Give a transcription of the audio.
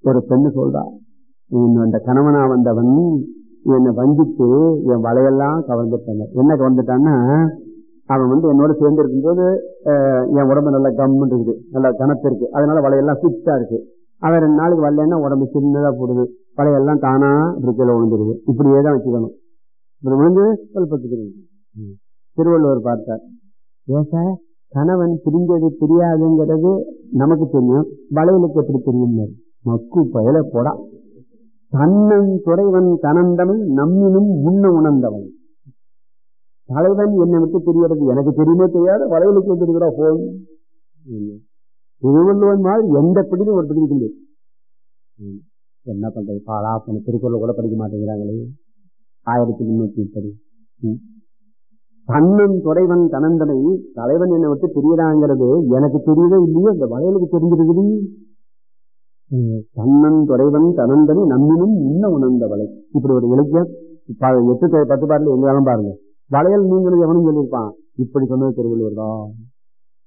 ஒரு பெண்ணு சொல்றா "இன்னும் அந்த கணவனா வந்தவன் என்னை வஞ்சித்து என் வலையெல்லாம் கவர்ந்துட்டாங்க என்ன கவர்ந்துட்டான்னா அவன் வந்து என்னோட சேர்ந்து இருக்கும்போது அஹ், என் உடம்பு நல்லா கம்முன்னு இருக்குது நல்லா கனத்து இருக்கு அதனால வலையெல்லாம் ஃபிட்டா இருக்கு அவன் ரெண்டு நாளைக்கு வரலன்னா உடம்பு சின்னதா போடுது வலையெல்லாம் தானா இப்படி கீழே விழுந்துருது இப்படியே தான் வச்சுக்கணும் இப்படி விழுந்து சொல்பத்துக்கு திருவள்ளுவர் பார்த்தார் ஏன் சார் கணவன் பிரிஞ்சது தெரியாதுங்கிறது நமக்கு தெரியும் வளையலுக்கு எப்படி தெரியும் மக்கு பயல போடா தன்னன் துறைவன் கனந்தவன் நம்மினும் முன்ன உணர்ந்தவன் தலைவன் என்னை விட்டு தெரியறது எனக்கு தெரியுமோ தெரியாது வளையலுக்கு தெரியுதா போய் திருவள்ளுவன் மாதிரி எந்த பிடிக்கும் ஒரு பிடிக்கும் இல்லை ம். என்ன பண்றது பாலா பண்ண திருக்குறள் கூட படிக்க மாட்டேங்கிறாங்களே ஆயிரத்தி முன்னூத்தி முப்பது ம். தன்னன் துறைவன் கனந்தனை தலைவன் என்னை விட்டு தெரியறாங்கிறது எனக்கு தெரியவே இல்லையோ இந்த வளையலுக்கு தெரிஞ்சிருக்குது ம். தன்னன் துறைவன் கனந்தனை நம்மினும் இன்னும் உணர்ந்த வலை இப்படி ஒரு இலக்கியம் ப- எட்டு பத்து பாடல எங்க வேணும் பாருங்க வளையல் நீங்களும் எவனும் சொல்லியிருப்பான் இப்படி சொன்னது திருவள்ளுவர் தான்